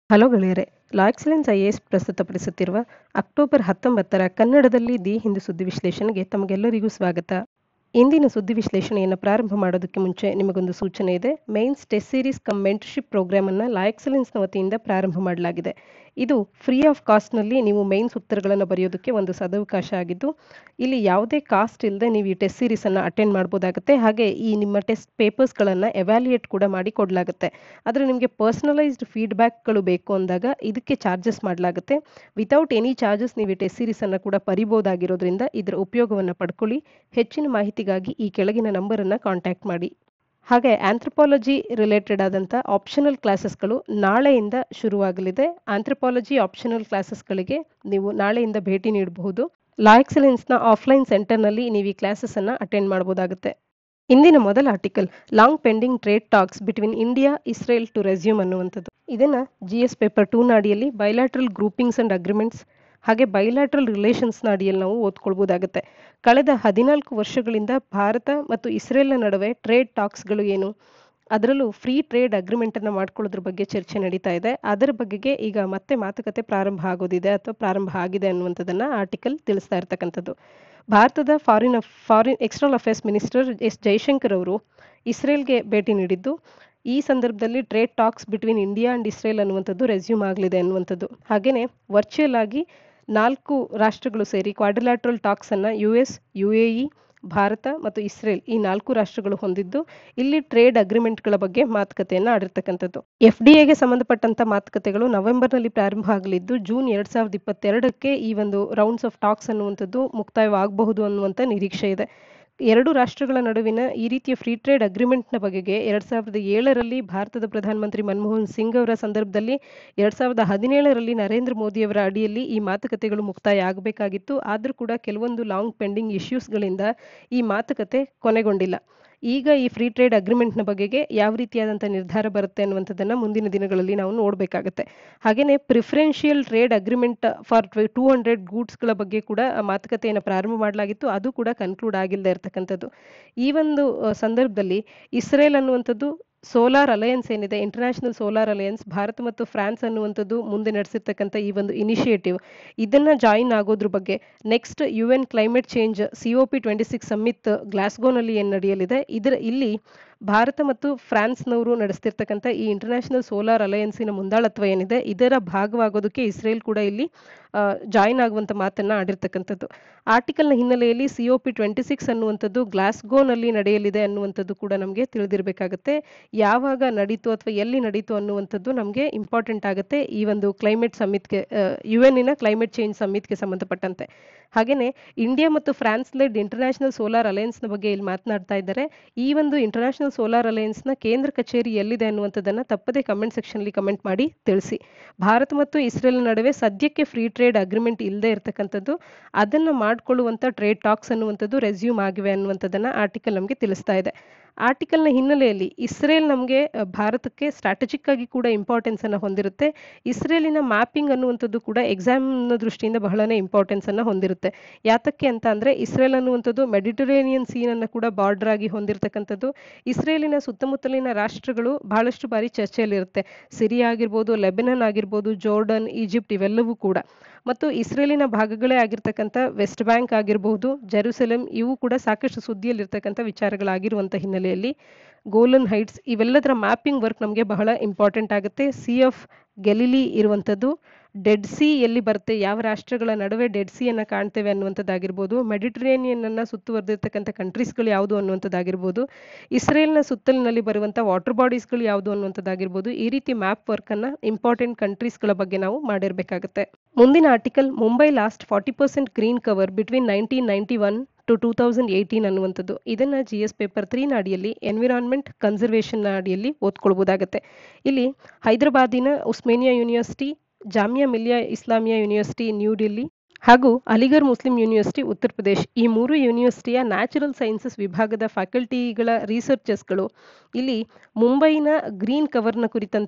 hello ಗೆಳೆಯರೆ La Excellence I A S ಪ್ರಸ್ತುತಪಡಿಸುತ್ತಿರುವ October ಹತ್ತೊಂಬತ್ತರ ಕನ್ನಡದಲ್ಲಿ ದಿ ಹಿಂದು ಸುದ್ದಿ ವಿಶ್ಲೇಷಣೆಗೆ ತಮಗೆಲ್ಲರಿಗೂ ಸ್ವಾಗತ ಇಂದಿನ ಸುದ್ದಿ ವಿಶ್ಲೇಷಣೆಯನ್ನು ಪ್ರಾರಂಭ ಮಾಡೋದಕ್ಕೆ ಮುಂಚೆ ನಿಮಗೊಂದು ಸೂಚನೆ ಇದೆ mains test series cum mentorship ಪ್ರೋಗ್ರಾಮನ್ನು ಲಾ ಎಕ್ಸಲೆನ್ಸ್ನ ವತಿಯಿಂದ ಪ್ರಾರಂಭ ಮಾಡಲಾಗಿದೆ ಇದು ಫ್ರೀ ಆಫ್ ಕಾಸ್ಟ್ನಲ್ಲಿ ನೀವು ಮೇನ್ಸ್ ಉತ್ತರಗಳನ್ನು ಬರೆಯೋದಕ್ಕೆ ಒಂದು ಸದವಕಾಶ ಆಗಿದ್ದು ಇಲ್ಲಿ ಯಾವುದೇ ಕಾಸ್ಟ್ ಇಲ್ಲದೆ ನೀವು ಈ ಟೆಸ್ಟ್ ಸೀರೀಸನ್ನು ಅಟೆಂಡ್ ಮಾಡ್ಬೋದಾಗುತ್ತೆ ಹಾಗೆ ಈ ನಿಮ್ಮ ಟೆಸ್ಟ್ ಪೇಪರ್ಸ್ಗಳನ್ನು ಎವ್ಯಾಲ್ಯೂಯೇಟ್ ಕೂಡ ಮಾಡಿ ಕೊಡಲಾಗುತ್ತೆ ಆದರೆ ನಿಮಗೆ ಪರ್ಸನಲೈಸ್ಡ್ ಫೀಡ್ಬ್ಯಾಕ್ಗಳು ಬೇಕು ಅಂದಾಗ ಇದಕ್ಕೆ ಚಾರ್ಜಸ್ ಮಾಡಲಾಗುತ್ತೆ ವಿತೌಟ್ ಎನಿ ಚಾರ್ಜಸ್ ನೀವು ಈ ಟೆಸ್ಟ್ ಸೀರೀಸನ್ನು ಕೂಡ ಬರಿಬೋದಾಗಿರೋದ್ರಿಂದ ಇದರ ಉಪಯೋಗವನ್ನು ಪಡ್ಕೊಳ್ಳಿ ಹೆಚ್ಚಿನ ಮಾಹಿತಿಗಾಗಿ ಈ ಕೆಳಗಿನ ನಂಬರನ್ನು ಕಾಂಟ್ಯಾಕ್ಟ್ ಮಾಡಿ ಹಾಗೆ ಆಂಥ್ರಪಾಲಜಿ ರಿಲೇಟೆಡ್ ಆದಂಥ ಆಪ್ಷನಲ್ ಕ್ಲಾಸಸ್ಗಳು ನಾಳೆಯಿಂದ ಶುರುವಾಗಲಿದೆ ಆಂಥ್ರಪಾಲಜಿ ಆಪ್ಷನಲ್ ಕ್ಲಾಸಸ್ಗಳಿಗೆ ನೀವು ನಾಳೆಯಿಂದ ಭೇಟಿ ನೀಡಬಹುದು ಲಾ ಎಕ್ಸಲೆನ್ಸ್ನ ಆಫ್ಲೈನ್ ಸೆಂಟರ್ನಲ್ಲಿ ನೀವು ಈ ಕ್ಲಾಸಸ್ಸನ್ನು ಅಟೆಂಡ್ ಮಾಡ್ಬೋದಾಗುತ್ತೆ ಇಂದಿನ ಮೊದಲ article long pending trade talks between India Israel to resume ಅನ್ನುವಂಥದ್ದು ಇದನ್ನು ಜಿ ಎಸ್ ಪೇಪರ್ ಟೂನ ಅಡಿಯಲ್ಲಿ ಬೈಲಾಟ್ರಲ್ ಗ್ರೂಪಿಂಗ್ಸ್ ಅಂಡ್ ಅಗ್ರಿಮೆಂಟ್ಸ್ ಹಾಗೆ ಬೈಲಾಟ್ರಲ್ ರಿಲೇಷನ್ಸ್ನ ಅಡಿಯಲ್ಲಿ ನಾವು ಓದ್ಕೊಳ್ಬೋದಾಗುತ್ತೆ ಕಳೆದ ಹದಿನಾಲ್ಕು ವರ್ಷಗಳಿಂದ ಭಾರತ ಮತ್ತು ಇಸ್ರೇಲ್ನ ನಡುವೆ ಟ್ರೇಡ್ ಟಾಕ್ಸ್ಗಳು ಏನು ಅದರಲ್ಲೂ ಫ್ರೀ ಟ್ರೇಡ್ ಅಗ್ರಿಮೆಂಟನ್ನು ಮಾಡ್ಕೊಳ್ಳೋದ್ರ ಬಗ್ಗೆ ಚರ್ಚೆ ನಡೀತಾ ಇದೆ ಅದರ ಬಗೆಗೆ ಈಗ ಮತ್ತೆ ಮಾತುಕತೆ ಪ್ರಾರಂಭ ಆಗೋದಿದೆ ಅಥವಾ ಪ್ರಾರಂಭ ಆಗಿದೆ ಅನ್ನುವಂಥದ್ದನ್ನು ಆರ್ಟಿಕಲ್ ತಿಳಿಸ್ತಾ ಇರ್ತಕ್ಕಂಥದ್ದು ಭಾರತದ foreign foreign external affairs minister S Jaishankar ಅವರು ಇಸ್ರೇಲ್ಗೆ ಭೇಟಿ ನೀಡಿದ್ದು ಈ ಸಂದರ್ಭದಲ್ಲಿ trade talks between India and Israel ಅನ್ನುವಂಥದ್ದು ರೆಸ್ಯೂಮ್ ಆಗಲಿದೆ ಅನ್ನುವಂಥದ್ದು ಹಾಗೆಯೇ ವರ್ಚುವಲ್ ಆಗಿ ನಾಲ್ಕು ರಾಷ್ಟ್ರಗಳು ಸೇರಿ ಕ್ವಾಡ್ರಿಲ್ಯಾಟ್ರಲ್ ಟಾಕ್ಸನ್ನು U S U A E ಭಾರತ ಮತ್ತು ಇಸ್ರೇಲ್ ಈ ನಾಲ್ಕು ರಾಷ್ಟ್ರಗಳು ಹೊಂದಿದ್ದು ಇಲ್ಲಿ ಟ್ರೇಡ್ ಅಗ್ರಿಮೆಂಟ್ಗಳ ಬಗ್ಗೆ ಮಾತುಕತೆಯನ್ನು ಆಡಿರ್ತಕ್ಕಂಥದ್ದು ಎಫ್ ಡಿ ಎಗೆ ಸಂಬಂಧಪಟ್ಟಂತ ಮಾತುಕತೆಗಳು ನವೆಂಬರ್ನಲ್ಲಿ ಪ್ರಾರಂಭ ಆಗಲಿದ್ದು ಜೂನ್ ಎರಡ್ ಸಾವಿರದ ಇಪ್ಪತ್ತೆರಡಕ್ಕೆ ಈ ಒಂದು ರೌಂಡ್ಸ್ ಆಫ್ ಟಾಕ್ಸ್ ಅನ್ನುವಂಥದ್ದು ಮುಕ್ತಾಯವಾಗಬಹುದು ಅನ್ನುವಂಥ ನಿರೀಕ್ಷೆ ಇದೆ ಎರಡು ರಾಷ್ಟ್ರಗಳ ನಡುವಿನ ಈ ರೀತಿಯ ಫ್ರೀ ಟ್ರೇಡ್ ಅಗ್ರಿಮೆಂಟ್ನ ಬಗೆಗೆ ಎರಡ್ ಸಾವಿರದ ಏಳರಲ್ಲಿ ಭಾರತದ ಪ್ರಧಾನಮಂತ್ರಿ ಮನಮೋಹನ್ ಸಿಂಗ್ ಅವರ ಸಂದರ್ಭದಲ್ಲಿ ಎರಡ್ ಸಾವಿರದ ಹದಿನೇಳರಲ್ಲಿ ನರೇಂದ್ರ ಮೋದಿಯವರ ಅಡಿಯಲ್ಲಿ ಈ ಮಾತುಕತೆಗಳು ಮುಕ್ತಾಯ ಆಗಬೇಕಾಗಿತ್ತು ಆದರೂ ಕೂಡ ಕೆಲವೊಂದು ಲಾಂಗ್ ಪೆಂಡಿಂಗ್ ಇಶ್ಯೂಸ್ಗಳಿಂದ ಈ ಮಾತುಕತೆ ಕೊನೆಗೊಂಡಿಲ್ಲ ಈಗ ಈ ಫ್ರೀ ಟ್ರೇಡ್ ಅಗ್ರಿಮೆಂಟ್ನ ಬಗೆಗೆ ಯಾವ ರೀತಿಯಾದಂಥ ನಿರ್ಧಾರ ಬರುತ್ತೆ ಅನ್ನುವಂಥದ್ದನ್ನು ಮುಂದಿನ ದಿನಗಳಲ್ಲಿ ನಾವು ನೋಡಬೇಕಾಗುತ್ತೆ ಹಾಗೆಯೇ preferential trade agreement for two hundred ಗೂಡ್ಸ್ಗಳ ಬಗ್ಗೆ ಕೂಡ ಮಾತುಕತೆಯನ್ನು ಪ್ರಾರಂಭ ಮಾಡಲಾಗಿತ್ತು ಅದು ಕೂಡ ಕನ್ಕ್ಲೂಡ್ ಆಗಿಲ್ಲದೆ ಇರತಕ್ಕಂಥದ್ದು ಈ ಒಂದು ಸಂದರ್ಭದಲ್ಲಿ ಇಸ್ರೇಲ್ ಅನ್ನುವಂಥದ್ದು ಸೋಲಾರ್ ಅಲಯನ್ಸ್ ಏನಿದೆ ಇಂಟರ್ನ್ಯಾಷನಲ್ ಸೋಲಾರ್ ಅಲಯನ್ಸ್ ಭಾರತ ಮತ್ತು ಫ್ರಾನ್ಸ್ ಅನ್ನುವಂಥದ್ದು ಮುಂದೆ ನಡೆಸಿರ್ತಕ್ಕಂಥ ಈ ಒಂದು ಇನಿಷಿಯೇಟಿವ್ ಇದನ್ನ ಜಾಯಿನ್ ಆಗೋದ್ರ ಬಗ್ಗೆ next U N climate change C O P twenty six summit ಗ್ಲಾಸ್ಗೋನಲ್ಲಿ ಏನು ನಡೆಯಲಿದೆ ಇದರ ಇಲ್ಲಿ ಭಾರತ ಮತ್ತು ಫ್ರಾನ್ಸ್ನವರು ನಡೆಸ್ತಿರ್ತಕ್ಕಂಥ ಈ ಇಂಟರ್ನ್ಯಾಷನಲ್ ಸೋಲಾರ್ ಅಲಯನ್ಸಿನ ಮುಂದಾಳತ್ವ ಏನಿದೆ ಇದರ ಭಾಗವಾಗೋದಕ್ಕೆ ಇಸ್ರೇಲ್ ಕೂಡ ಇಲ್ಲಿ ಜಾಯಿನ್ ಆಗುವಂಥ ಮಾತನ್ನ ಆಡಿರ್ತಕ್ಕಂಥದ್ದು ಆರ್ಟಿಕಲ್ನ ಹಿನ್ನೆಲೆಯಲ್ಲಿ C O P twenty six ಅನ್ನುವಂಥದ್ದು ಗ್ಲಾಸ್ಗೋನಲ್ಲಿ ನಡೆಯಲಿದೆ ಅನ್ನುವಂಥದ್ದು ಕೂಡ ನಮಗೆ ತಿಳಿದಿರಬೇಕಾಗುತ್ತೆ ಯಾವಾಗ ನಡೀತು ಅಥವಾ ಎಲ್ಲಿ ನಡೀತು ಅನ್ನುವಂಥದ್ದು ನಮಗೆ ಇಂಪಾರ್ಟೆಂಟ್ ಆಗುತ್ತೆ ಈ ಒಂದು ಕ್ಲೈಮೇಟ್ ಸಮ್ಮಿತ್ಗೆ ಯು ಎನ್ನಿನ ಕ್ಲೈಮೇಟ್ ಚೇಂಜ್ ಸಮ್ಮಿತ್ಗೆ ಸಂಬಂಧಪಟ್ಟಂತೆ ಹಾಗೆಯೇ ಇಂಡಿಯಾ ಮತ್ತು ಫ್ರಾನ್ಸ್ ಲೆಡ್ ಇಂಟರ್ನ್ಯಾಷನಲ್ ಸೋಲಾರ್ ಅಲಯನ್ಸ್ನ ಬಗ್ಗೆ ಇಲ್ಲಿ ಮಾತನಾಡ್ತಾ ಇದ್ದಾರೆ ಈ ಒಂದು ಇಂಟರ್ನ್ಯಾಷನಲ್ ಸೋಲಾರ್ ಅಲಯನ್ಸ್ನ ಕೇಂದ್ರ ಕಚೇರಿ ಎಲ್ಲಿದೆ ಅನ್ನುವಂಥದ್ದನ್ನು ತಪ್ಪದೇ ಕಮೆಂಟ್ ಸೆಕ್ಷನ್ಲಿ ಕಮೆಂಟ್ ಮಾಡಿ ತಿಳಿಸಿ ಭಾರತ ಮತ್ತು ಇಸ್ರೇಲ್ ನಡುವೆ ಸದ್ಯಕ್ಕೆ ಫ್ರೀ ಟ್ರೇಡ್ ಅಗ್ರಿಮೆಂಟ್ ಇಲ್ಲದೆ ಇರತಕ್ಕಂಥದ್ದು ಅದನ್ನು ಮಾಡಿಕೊಳ್ಳುವಂಥ ಟ್ರೇಡ್ ಟಾಕ್ಸ್ ಅನ್ನುವಂಥದ್ದು ರೆಸ್ಯೂಮ್ ಆಗಿವೆ ಅನ್ನುವಂಥದ್ದನ್ನು ಆರ್ಟಿಕಲ್ ನಮಗೆ ತಿಳಿಸ್ತಾ ಇದೆ ಆರ್ಟಿಕಲ್ನ ಹಿನ್ನೆಲೆಯಲ್ಲಿ ಇಸ್ರೇಲ್ ನಮಗೆ ಭಾರತಕ್ಕೆ ಸ್ಟ್ರಾಟಜಿಕ್ ಆಗಿ ಕೂಡ ಇಂಪಾರ್ಟೆನ್ಸ್ ಅನ್ನು ಹೊಂದಿರುತ್ತೆ ಇಸ್ರೇಲಿನ ಮ್ಯಾಪಿಂಗ್ ಅನ್ನುವಂಥದ್ದು ಕೂಡ ಎಕ್ಸಾಮ್ನ ದೃಷ್ಟಿಯಿಂದ ಬಹಳನೇ ಇಂಪಾರ್ಟೆನ್ಸ್ ಅನ್ನು ಹೊಂದಿರುತ್ತೆ ಯಾತಕ್ಕೆ ಅಂತ ಅಂದರೆ ಇಸ್ರೇಲ್ ಅನ್ನುವಂಥದ್ದು ಮೆಡಿಟರೇನಿಯನ್ ಸೀನನ್ನು ಕೂಡ ಬಾರ್ಡರ್ ಆಗಿ ಹೊಂದಿರತಕ್ಕಂಥದ್ದು ಇಸ್ರೇಲಿನ ಸುತ್ತಮುತ್ತಲಿನ ರಾಷ್ಟ್ರಗಳು ಬಹಳಷ್ಟು ಬಾರಿ ಚರ್ಚೆಯಲ್ಲಿರುತ್ತೆ ಸಿರಿಯಾ ಆಗಿರ್ಬೋದು ಲೆಬನನ್ ಆಗಿರ್ಬೋದು ಜೋರ್ಡನ್ ಈಜಿಪ್ಟ್ ಇವೆಲ್ಲವೂ ಕೂಡ ಮತ್ತು ಇಸ್ರೇಲಿನ ಭಾಗಗಳೇ ಆಗಿರ್ತಕ್ಕಂಥ ವೆಸ್ಟ್ ಬ್ಯಾಂಕ್ ಆಗಿರಬಹುದು ಜೆರೂಸೆಲಂ ಇವು ಕೂಡ ಸಾಕಷ್ಟು ಸುದ್ದಿಯಲ್ಲಿರ್ತಕ್ಕಂಥ ವಿಚಾರಗಳಾಗಿರುವಂಥ ಹಿನ್ನೆಲೆಯಲ್ಲಿ ಗೋಲನ್ ಹೈಟ್ಸ್ ಇವೆಲ್ಲದರ ಮ್ಯಾಪಿಂಗ್ ವರ್ಕ್ ನಮಗೆ ಬಹಳ ಇಂಪಾರ್ಟೆಂಟ್ ಆಗುತ್ತೆ ಸಿ ಆಫ್ ಗೆಲಿಲಿ ಇರುವಂಥದ್ದು ಡೆಡ್ ಸಿ ಎಲ್ಲಿ ಬರುತ್ತೆ ಯಾವ ರಾಷ್ಟ್ರಗಳ ನಡುವೆ ಡೆಡ್ ಸಿಯನ್ನು ಕಾಣ್ತೇವೆ ಅನ್ನುವಂಥದ್ದಾಗಿರ್ಬೋದು ಮೆಡಿಟರೇನಿಯನ್ ಅನ್ನ ಸುತ್ತುವರೆದಿರ್ತಕ್ಕಂಥ ಕಂಟ್ರೀಸ್ಗಳು ಯಾವುದು ಅನ್ನುವಂಥದ್ದಾಗಿರ್ಬೋದು ಇಸ್ರೇಲ್ನ ಸುತ್ತಲಿನಲ್ಲಿ ಬರುವಂಥ ವಾಟರ್ ಬಾಡೀಸ್ಗಳು ಯಾವುದು ಅನ್ನುವಂಥದ್ದಾಗಿರ್ಬೋದು ಈ ರೀತಿ ಮ್ಯಾಪ್ ವರ್ಕನ್ನು ಇಂಪಾರ್ಟೆಂಟ್ ಕಂಟ್ರೀಸ್ಗಳ ಬಗ್ಗೆ ನಾವು ಮಾಡಿರಬೇಕಾಗುತ್ತೆ ಮುಂದಿನ article Mumbai lost forty percent green cover between nineteen ninety one to two thousand eighteen ಅನ್ನುವಂಥದ್ದು ಇದನ್ನು ಜಿ ಎಸ್ ಪೇಪರ್ ತ್ರೀನ ಅಡಿಯಲ್ಲಿ ಎನ್ವಿರಾನ್ಮೆಂಟ್ ಕನ್ಸರ್ವೇಷನ್ನ ಅಡಿಯಲ್ಲಿ ಓದ್ಕೊಳ್ಬೋದಾಗುತ್ತೆ ಇಲ್ಲಿ ಹೈದರಾಬಾದಿನ ಉಸ್ಮೇನಿಯಾ ಯೂನಿವರ್ಸಿಟಿ ಜಾಮಿಯಾ ಮಿಲಿಯಾ ಇಸ್ಲಾಮಿಯಾ ಯೂನಿವರ್ಸಿಟಿ ನ್ಯೂ ಡೆಲ್ಲಿ ಹಾಗೂ ಅಲಿಗರ್ ಮುಸ್ಲಿಂ ಯೂನಿವರ್ಸಿಟಿ ಉತ್ತರ ಪ್ರದೇಶ್ ಈ ಮೂರು ಯೂನಿವರ್ಸಿಟಿಯ ನ್ಯಾಚುರಲ್ ಸೈನ್ಸಸ್ ವಿಭಾಗದ ಫ್ಯಾಕಲ್ಟಿಗಳ ರಿಸರ್ಚರ್ಸ್ಗಳು ಇಲ್ಲಿ ಮುಂಬೈನ ಗ್ರೀನ್ ಕವರ್ನ ಕುರಿತಂತೆ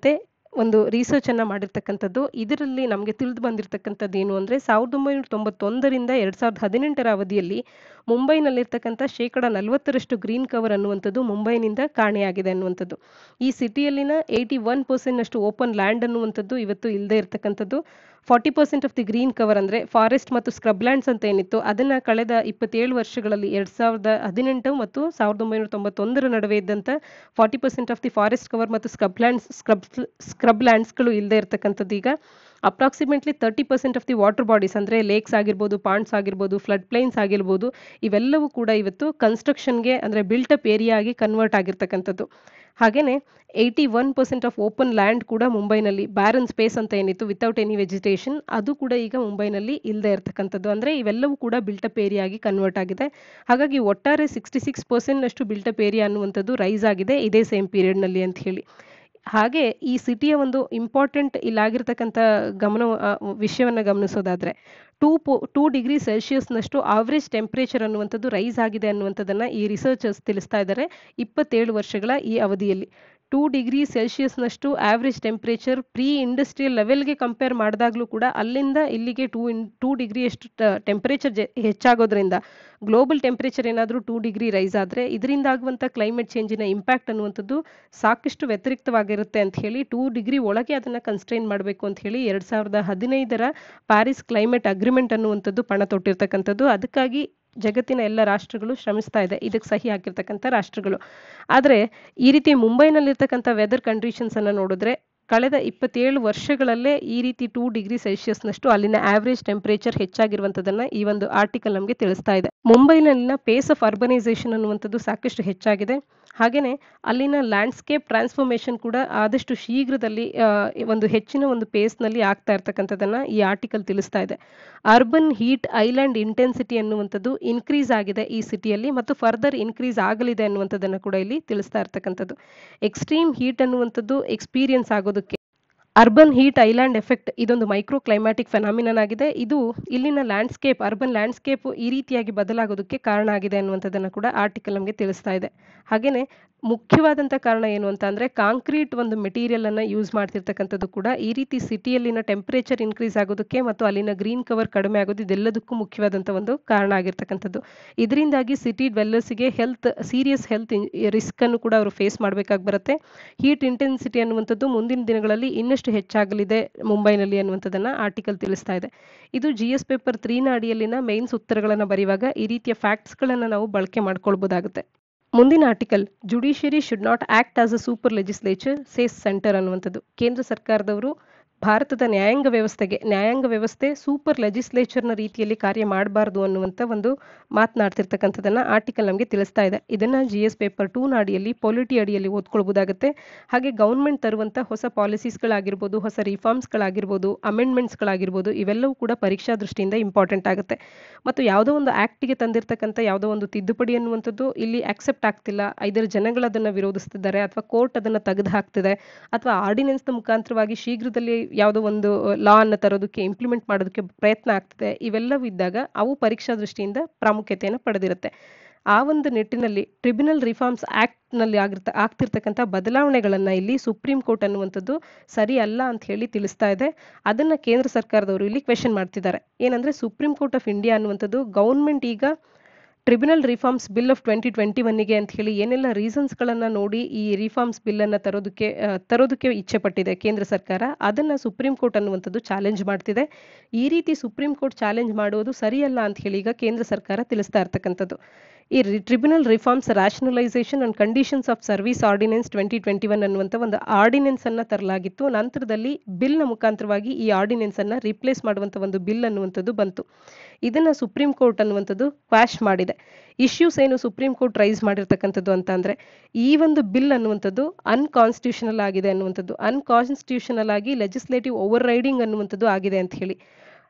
ಒಂದು ರಿಸರ್ಚನ್ನು ಮಾಡಿರ್ತಕ್ಕಂಥದ್ದು ಇದರಲ್ಲಿ ನಮಗೆ ತಿಳಿದು ಬಂದಿರತಕ್ಕಂಥದ್ದು ಏನು ಅಂದರೆ ಸಾವಿರದ ಒಂಬೈನೂರ ತೊಂಬತ್ತೊಂದರಿಂದ ಎರಡು ಸಾವಿರದ ಹದಿನೆಂಟರ ಅವಧಿಯಲ್ಲಿ ಮುಂಬೈನಲ್ಲಿರ್ತಕ್ಕಂಥ ಶೇಕಡ ನಲವತ್ತರಷ್ಟು ಗ್ರೀನ್ ಕವರ್ ಅನ್ನುವಂಥದ್ದು ಮುಂಬೈನಿಂದ ಕಾಣೆಯಾಗಿದೆ ಅನ್ನುವಂಥದ್ದು ಈ ಸಿಟಿಯಲ್ಲಿನ ಏಯ್ಟಿ ಒನ್ ಪರ್ಸೆಂಟ್ನಷ್ಟು ಓಪನ್ ಲ್ಯಾಂಡ್ ಅನ್ನುವಂಥದ್ದು ಇವತ್ತು ಇಲ್ಲದೆ ಇರತಕ್ಕಂಥದ್ದು forty percent of the green cover ಅಂದರೆ ಫಾರೆಸ್ಟ್ ಮತ್ತು ಸ್ಕ್ರಬ್ ಲ್ಯಾಂಡ್ಸ್ ಅಂತ ಏನಿತ್ತು ಅದನ್ನು ಕಳೆದ ಇಪ್ಪತ್ತೇಳು ವರ್ಷಗಳಲ್ಲಿ ಎರಡು ಸಾವಿರದ ಹದಿನೆಂಟು ಮತ್ತು ಸಾವಿರದ ಒಂಬೈನೂರ ತೊಂಬತ್ತೊಂದರ ನಡುವೆ ಇದ್ದಂಥ forty percent of the forest cover ಮತ್ತು ಸ್ಕ್ರಬ್ ಲ್ಯಾಂಡ್ಸ್ ಸ್ಕ್ರಬ್ ಸ್ಕ್ರಬ್ ಲ್ಯಾಂಡ್ಸ್ಗಳು ಇಲ್ಲದೆ ಇರತಕ್ಕಂಥದ್ದು ಈಗ approximately thirty percent of the water bodies ಅಂದರೆ ಲೇಕ್ಸ್ ಆಗಿರ್ಬೋದು ಪಾಂಡ್ಸ್ ಆಗಿರ್ಬೋದು ಫ್ಲಡ್ ಪ್ಲೈನ್ಸ್ ಆಗಿರ್ಬೋದು ಇವೆಲ್ಲವೂ ಕೂಡ ಇವತ್ತು ಕನ್ಸ್ಟ್ರಕ್ಷನ್ಗೆ ಅಂದರೆ ಬಿಲ್ಟಪ್ ಏರಿಯಾ ಆಗಿ ಕನ್ವರ್ಟ್ ಆಗಿರ್ತಕ್ಕಂಥದ್ದು ಹಾಗೆಯೇ eighty one percent of open land ಕೂಡ ಮುಂಬೈನಲ್ಲಿ ಬ್ಯಾರನ್ ಸ್ಪೇಸ್ ಅಂತ ಏನಿತ್ತು ವಿತೌಟ್ ಎನಿ ವೆಜಿಟೇಷನ್ ಅದು ಕೂಡ ಈಗ ಮುಂಬೈನಲ್ಲಿ ಇಲ್ಲದೆ ಇರತಕ್ಕಂಥದ್ದು ಅಂದರೆ ಇವೆಲ್ಲವೂ ಕೂಡ ಬಿಲ್ಟಪ್ ಏರಿಯಾ ಆಗಿ ಕನ್ವರ್ಟ್ ಆಗಿದೆ ಹಾಗಾಗಿ ಒಟ್ಟಾರೆ ಸಿಕ್ಸ್ಟಿ ಸಿಕ್ಸ್ ಪರ್ಸೆಂಟ್ನಷ್ಟು ಬಿಲ್ಟಪ್ ಏರಿಯಾ ಅನ್ನುವಂಥದ್ದು ರೈಸ್ ಆಗಿದೆ ಇದೇ ಸೇಮ್ ಪೀರಿಯಡ್ನಲ್ಲಿ ಅಂತ ಹೇಳಿ ಹಾಗೆ ಈ ಸಿಟಿಯ ಒಂದು ಇಂಪಾರ್ಟೆಂಟ್ ಇಲ್ಲಾಗಿರ್ತಕ್ಕಂಥ ಗಮನ ವಿಷಯವನ್ನು ಗಮನಿಸೋದಾದರೆ ಟೂ ಪೋ ಟೂ ಡಿಗ್ರಿ ಸೆಲ್ಸಿಯಸ್ನಷ್ಟು ಆವ್ರೇಜ್ ಟೆಂಪ್ರೇಚರ್ ಅನ್ನುವಂಥದ್ದು ರೈಸ್ ಆಗಿದೆ ಅನ್ನುವಂಥದ್ದನ್ನು ಈ ರಿಸರ್ಚರ್ಸ್ ತಿಳಿಸ್ತಾ ಇದ್ದಾರೆ ಇಪ್ಪತ್ತೇಳು ವರ್ಷಗಳ ಈ ಅವಧಿಯಲ್ಲಿ ಟೂ ಡಿಗ್ರಿ ಸೆಲ್ಸಿಯಸ್ನಷ್ಟು ಆವ್ರೇಜ್ ಟೆಂಪ್ರೇಚರ್ ಪ್ರೀ ಇಂಡಸ್ಟ್ರಿಯಲ್ ಲೆವೆಲ್ಗೆ ಕಂಪೇರ್ ಮಾಡಿದಾಗಲೂ ಕೂಡ ಅಲ್ಲಿಂದ ಇಲ್ಲಿಗೆ ಟೂ ಇನ್ ಟೂ ಡಿಗ್ರಿಯಷ್ಟು ಟೆಂಪ್ರೇಚರ್ ಹೆಚ್ಚಾಗೋದ್ರಿಂದ ಗ್ಲೋಬಲ್ ಟೆಂಪ್ರೇಚರ್ ಏನಾದರೂ ಟೂ ಡಿಗ್ರಿ ರೈಸ್ ಆದರೆ ಇದರಿಂದ ಆಗುವಂಥ ಕ್ಲೈಮೇಟ್ ಚೇಂಜಿನ ಇಂಪ್ಯಾಕ್ಟ್ ಅನ್ನುವಂಥದ್ದು ಸಾಕಷ್ಟು ವ್ಯತಿರಿಕ್ತವಾಗಿರುತ್ತೆ ಅಂತ ಹೇಳಿ ಟೂ ಡಿಗ್ರಿ ಒಳಗೆ ಅದನ್ನು ಕನ್ಸ್ಟ್ರೈನ್ ಮಾಡಬೇಕು ಅಂತ ಹೇಳಿ ಎರಡು ಸಾವಿರದ ಹದಿನೈದರ ಪ್ಯಾರಿಸ್ ಕ್ಲೈಮೇಟ್ ಅಗ್ರಿಮೆಂಟ್ ಅನ್ನುವಂಥದ್ದು ಪಣ ತೊಟ್ಟಿರ್ತಕ್ಕಂಥದ್ದು ಅದಕ್ಕಾಗಿ ಜಗತ್ತಿನ ಎಲ್ಲ ರಾಷ್ಟ್ರಗಳು ಶ್ರಮಿಸ್ತಾ ಇದೆ ಇದಕ್ಕೆ ಸಹಿ ಹಾಕಿರ್ತಕ್ಕಂಥ ರಾಷ್ಟ್ರಗಳು ಆದರೆ ಈ ರೀತಿ ಮುಂಬೈನಲ್ಲಿರ್ತಕ್ಕಂಥ ವೆದರ್ ಕಂಡೀಷನ್ಸನ್ನು ನೋಡಿದ್ರೆ ಕಳೆದ ಇಪ್ಪತ್ತೇಳು ವರ್ಷಗಳಲ್ಲೇ ಈ ರೀತಿ ಟೂ ಡಿಗ್ರಿ ಸೆಲ್ಸಿಯಸ್ನಷ್ಟು ಅಲ್ಲಿನ ಆವ್ರೇಜ್ ಟೆಂಪರೇಚರ್ ಹೆಚ್ಚಾಗಿರುವಂಥದ್ದನ್ನು ಈ ಒಂದು ಆರ್ಟಿಕಲ್ ನಮಗೆ ತಿಳಿಸ್ತಾ ಇದೆ ಮುಂಬೈನಲ್ಲಿನ ಪೇಸ್ ಆಫ್ ಅರ್ಬನೈಸೇಷನ್ ಅನ್ನುವಂಥದ್ದು ಸಾಕಷ್ಟು ಹೆಚ್ಚಾಗಿದೆ ಹಾಗೆಯೇ ಅಲ್ಲಿನ ಲ್ಯಾಂಡ್ಸ್ಕೇಪ್ ಟ್ರಾನ್ಸ್ಫಾರ್ಮೇಷನ್ ಕೂಡ ಆದಷ್ಟು ಶೀಘ್ರದಲ್ಲಿ ಒಂದು ಹೆಚ್ಚಿನ ಒಂದು ಪೇಸ್ನಲ್ಲಿ ಆಗ್ತಾ ಇರ್ತಕ್ಕಂಥದ್ದನ್ನು ಈ ಆರ್ಟಿಕಲ್ ತಿಳಿಸ್ತಾ ಇದೆ ಅರ್ಬನ್ ಹೀಟ್ ಐಲ್ಯಾಂಡ್ ಇಂಟೆನ್ಸಿಟಿ ಅನ್ನುವಂಥದ್ದು ಇನ್ಕ್ರೀಸ್ ಆಗಿದೆ ಈ ಸಿಟಿಯಲ್ಲಿ ಮತ್ತು ಫರ್ದರ್ ಇನ್ಕ್ರೀಸ್ ಆಗಲಿದೆ ಅನ್ನುವಂಥದ್ದನ್ನು ಕೂಡ ಇಲ್ಲಿ ತಿಳಿಸ್ತಾ ಇರ್ತಕ್ಕಂಥದ್ದು ಎಕ್ಸ್ಟ್ರೀಮ್ ಹೀಟ್ ಅನ್ನುವಂಥದ್ದು ಎಕ್ಸ್ಪೀರಿಯನ್ಸ್ ಆಗೋದಕ್ಕೆ ಅರ್ಬನ್ ಹೀಟ್ ಐಲ್ಯಾಂಡ್ ಎಫೆಕ್ಟ್ ಇದೊಂದು ಮೈಕ್ರೋ ಕ್ಲೈಮ್ಯಾಟಿಕ್ ಫೆನಾಮಿನನ್ ಆಗಿದೆ ಇದು ಇಲ್ಲಿನ ಲ್ಯಾಂಡ್ಸ್ಕೇಪ್ ಅರ್ಬನ್ ಲ್ಯಾಂಡ್ಸ್ಕೇಪ್ ಈ ರೀತಿಯಾಗಿ ಬದಲಾಗೋದಕ್ಕೆ ಕಾರಣ ಆಗಿದೆ ಅನ್ನುವಂಥದ್ದನ್ನು ಕೂಡ ಆರ್ಟಿಕಲ್ ನಮಗೆ ತಿಳಿಸ್ತಾ ಇದೆ ಹಾಗೆಯೇ ಮುಖ್ಯವಾದಂಥ ಕಾರಣ ಏನು ಅಂತ ಅಂದರೆ ಕಾಂಕ್ರೀಟ್ ಒಂದು ಮೆಟೀರಿಯಲ್ ಅನ್ನು ಯೂಸ್ ಮಾಡ್ತಿರ್ತಕ್ಕಂಥದ್ದು ಕೂಡ ಈ ರೀತಿ ಸಿಟಿಯಲ್ಲಿನ ಟೆಂಪರೇಚರ್ ಇನ್ಕ್ರೀಸ್ ಆಗೋದಕ್ಕೆ ಮತ್ತು ಅಲ್ಲಿನ ಗ್ರೀನ್ ಕವರ್ ಕಡಿಮೆ ಆಗೋದು ಇದೆಲ್ಲದಕ್ಕೂ ಮುಖ್ಯವಾದಂಥ ಒಂದು ಕಾರಣ ಆಗಿರ್ತಕ್ಕಂಥದ್ದು ಇದರಿಂದಾಗಿ ಸಿಟಿ ಡ್ವೆಲ್ಲರ್ಸ್ಗೆ ಹೆಲ್ತ್ ಸೀರಿಯಸ್ ಹೆಲ್ತ್ ರಿಸ್ಕ್ ಅನ್ನು ಕೂಡ ಅವರು ಫೇಸ್ ಮಾಡಬೇಕಾಗಿ ಬರುತ್ತೆ ಹೀಟ್ ಇಂಟೆನ್ಸಿಟಿ ಅನ್ನುವಂಥದ್ದು ಮುಂದಿನ ದಿನಗಳಲ್ಲಿ ಇನ್ನಷ್ಟು ಹೆಚ್ಚಾಗಲಿದೆ ಮುಂಬೈನಲ್ಲಿ ಅನ್ನುವಂಥದ್ದನ್ನು ಆರ್ಟಿಕಲ್ ತಿಳಿಸ್ತಾ ಇದೆ ಇದು ಜಿ ಎಸ್ ಪೇಪರ್ ತ್ರೀನ ಅಡಿಯಲ್ಲಿನ ಮೇನ್ಸ್ ಉತ್ತರಗಳನ್ನು ಬರೆಯುವಾಗ ಈ ರೀತಿಯ ಫ್ಯಾಕ್ಟ್ಸ್ಗಳನ್ನು ನಾವು ಬಳಕೆ ಮಾಡ್ಕೊಳ್ಬೋದಾಗುತ್ತೆ ಮುಂದಿನ article judiciary should not act as a super legislature says centre ಅನ್ನುವಂಥದ್ದು ಕೇಂದ್ರ ಸರ್ಕಾರದವರು ಭಾರತದ ನ್ಯಾಯಾಂಗ ವ್ಯವಸ್ಥೆಗೆ ನ್ಯಾಯಾಂಗ ವ್ಯವಸ್ಥೆ ಸೂಪರ್ ಲೆಜಿಸ್ಲೇಚರ್ನ ರೀತಿಯಲ್ಲಿ ಕಾರ್ಯ ಮಾಡಬಾರ್ದು ಅನ್ನುವಂಥ ಒಂದು ಮಾತನಾಡ್ತಿರ್ತಕ್ಕಂಥದ್ದನ್ನು ಆರ್ಟಿಕಲ್ ನಮಗೆ ತಿಳಿಸ್ತಾ ಇದೆ ಇದನ್ನು ಜಿ ಎಸ್ ಪೇಪರ್ ಟೂನ ಅಡಿಯಲ್ಲಿ ಪೊಲಿಟಿ ಅಡಿಯಲ್ಲಿ ಓದ್ಕೊಳ್ಬೋದಾಗುತ್ತೆ ಹಾಗೆ ಗೌರ್ಮೆಂಟ್ ತರುವಂಥ ಹೊಸ ಪಾಲಿಸೀಸ್ಗಳಾಗಿರ್ಬೋದು ಹೊಸ ರಿಫಾರ್ಮ್ಸ್ಗಳಾಗಿರ್ಬೋದು ಅಮೆಂಡ್ಮೆಂಟ್ಸ್ಗಳಾಗಿರ್ಬೋದು ಇವೆಲ್ಲವೂ ಕೂಡ ಪರೀಕ್ಷಾ ದೃಷ್ಟಿಯಿಂದ ಇಂಪಾರ್ಟೆಂಟ್ ಆಗುತ್ತೆ ಮತ್ತು ಯಾವುದೋ ಒಂದು ಆ್ಯಕ್ಟಿಗೆ ತಂದಿರತಕ್ಕಂಥ ಯಾವುದೋ ಒಂದು ತಿದ್ದುಪಡಿ ಅನ್ನುವಂಥದ್ದು ಇಲ್ಲಿ ಅಕ್ಸೆಪ್ಟ್ ಆಗ್ತಿಲ್ಲ ಐದರ ಜನಗಳು ಅದನ್ನು ವಿರೋಧಿಸ್ತಿದ್ದಾರೆ ಅಥವಾ ಕೋರ್ಟ್ ಅದನ್ನು ತೆಗೆದು ಹಾಕ್ತಿದೆ ಅಥವಾ ಆರ್ಡಿನೆನ್ಸ್ನ ಮುಖಾಂತರವಾಗಿ ಶೀಘ್ರದಲ್ಲಿ ಯಾವುದೋ ಒಂದು ಲಾ ಅನ್ನು ತರೋದಕ್ಕೆ ಇಂಪ್ಲಿಮೆಂಟ್ ಮಾಡೋದಕ್ಕೆ ಪ್ರಯತ್ನ ಆಗ್ತಿದೆ ಇವೆಲ್ಲವೂ ಇದ್ದಾಗ ಅವು ಪರೀಕ್ಷಾ ದೃಷ್ಟಿಯಿಂದ ಪ್ರಾಮುಖ್ಯತೆಯನ್ನು ಪಡೆದಿರುತ್ತೆ ಆ ಒಂದು ನಿಟ್ಟಿನಲ್ಲಿ ಟ್ರಿಬ್ಯುನಲ್ ರಿಫಾರ್ಮ್ಸ್ ಆ್ಯಕ್ಟ್ನಲ್ಲಿ ಆಗಿರ್ತ ಆಗ್ತಿರ್ತಕ್ಕಂಥ ಬದಲಾವಣೆಗಳನ್ನು ಇಲ್ಲಿ ಸುಪ್ರೀಂ ಕೋರ್ಟ್ ಅನ್ನುವಂಥದ್ದು ಸರಿ ಅಲ್ಲ ಅಂತ ಹೇಳಿ ತಿಳಿಸ್ತಾ ಇದೆ ಅದನ್ನು ಕೇಂದ್ರ ಸರ್ಕಾರದವರು ಇಲ್ಲಿ ಕ್ವೆಶನ್ ಮಾಡ್ತಿದ್ದಾರೆ ಏನಂದರೆ ಸುಪ್ರೀಂ ಕೋರ್ಟ್ ಆಫ್ ಇಂಡಿಯಾ ಅನ್ನುವಂಥದ್ದು ಗೌರ್ಮೆಂಟ್ ಈಗ tribunal reforms bill of twenty twenty ಒನ್ನಿಗೆ ಅಂತ ಹೇಳಿ ಏನೆಲ್ಲ ರೀಸನ್ಸ್ಗಳನ್ನು ನೋಡಿ ಈ ರಿಫಾರ್ಮ್ಸ್ ಬಿಲ್ಲನ್ನು ತರೋದಕ್ಕೆ ತರೋದಕ್ಕೆ ಇಚ್ಛೆ ಪಟ್ಟಿದೆ ಕೇಂದ್ರ ಸರ್ಕಾರ ಅದನ್ನು ಸುಪ್ರೀಂ ಕೋರ್ಟ್ ಅನ್ನುವಂಥದ್ದು ಚಾಲೆಂಜ್ ಮಾಡ್ತಿದೆ ಈ ರೀತಿ ಸುಪ್ರೀಂ ಕೋರ್ಟ್ ಚಾಲೆಂಜ್ ಮಾಡೋದು ಸರಿಯಲ್ಲ ಅಂತ ಹೇಳಿ ಈಗ ಕೇಂದ್ರ ಸರ್ಕಾರ ತಿಳಿಸ್ತಾ ಇರ್ತಕ್ಕಂಥದ್ದು ಈ tribunal reforms rationalisation and conditions of service ordinance twenty twenty one ಅನ್ನುವಂಥ ಒಂದು ಆರ್ಡಿನೆನ್ಸ್ ಅನ್ನು ತರಲಾಗಿತ್ತು ನಂತರದಲ್ಲಿ ಬಿಲ್ನ ಮುಖಾಂತರವಾಗಿ ಈ ಆರ್ಡಿನೆನ್ಸ್ ಅನ್ನು ರಿಪ್ಲೇಸ್ ಮಾಡುವಂಥ ಒಂದು ಬಿಲ್ ಅನ್ನುವಂಥದ್ದು ಬಂತು ಇದನ್ನು ಸುಪ್ರೀಂ ಕೋರ್ಟ್ ಅನ್ನುವಂಥದ್ದು ಕ್ವಾಶ್ ಮಾಡಿದೆ ಇಶ್ಯೂಸ್ ಏನು ಸುಪ್ರೀಂ ಕೋರ್ಟ್ ರೈಸ್ ಮಾಡಿರ್ತಕ್ಕಂಥದ್ದು ಅಂತ ಅಂದರೆ ಈ ಒಂದು ಬಿಲ್ ಅನ್ನುವಂಥದ್ದು ಅನ್ಕಾನ್ಸ್ಟಿಟ್ಯೂಷನಲ್ ಆಗಿದೆ ಅನ್ನುವಂಥದ್ದು ಅನ್ಕಾನ್ಸ್ಟಿಟ್ಯೂಷನಲ್ ಆಗಿ ಲೆಜಿಸ್ಲೇಟಿವ್ ಓವರ್ ರೈಡಿಂಗ್ ಅನ್ನುವಂಥದ್ದು ಆಗಿದೆ ಅಂತ ಹೇಳಿ